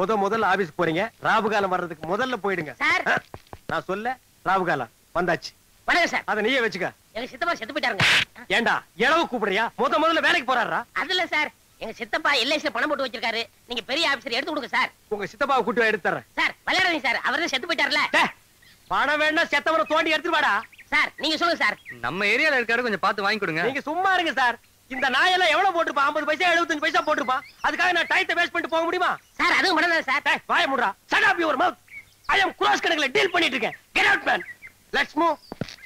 முத முதல்ல ஆபீஸ் போறீங்க ராபுகாலம் வர்றதுக்கு முதல்ல போயிடுங்க சார். ஆ, நான் சொல்ல ராபுகாலம் வந்தாச்சு வணக்கம் சார் அத நீயே வச்சுக்க எங்க சித்தப்பா செத்து போயிட்டாருங்க ஏண்டா இளவு கூப்பிடுறியா முத முதல்ல வேலைக்கு போறாரா அது இல்ல சார் எங்க சித்தப்பா எல்ஐசில பணம் போட்டு வச்சிருக்காரு நீங்க பெரிய ஆபீசர் எடுத்து கொடுங்க சார் உங்க சித்தப்பாவை கூட்டி எடுத்து தர்றேன் சார் விளையாடாதீங்க சார் அவர் தான் செத்து போயிட்டாருல டே, பணம் வேணா செத்தவனை தோண்டி எடுத்துட்டு வாடா சார் நீங்க சொல்லுங்க சார் நம்ம ஏரியால இருக்காரு கொஞ்சம் பார்த்து வாங்கி கொடுங்க நீங்க சும்மா இருங்க சார் இந்த நாயெல்லாம் எவ்வளவு போட்டுருப்பா 50 பைசா 75 பைசா போட்டுருப்பா அதுக்காக நான் டயத்தை வேஸ்ட் பண்ணிட்டு போக முடியுமா சார் அதுவும் பண்ணலாம் சார் டேய் வாய முடுறா shut up your mouth I am gross கணக்குல டீல் பண்ணிட்டு இருக்கேன் get out man let's move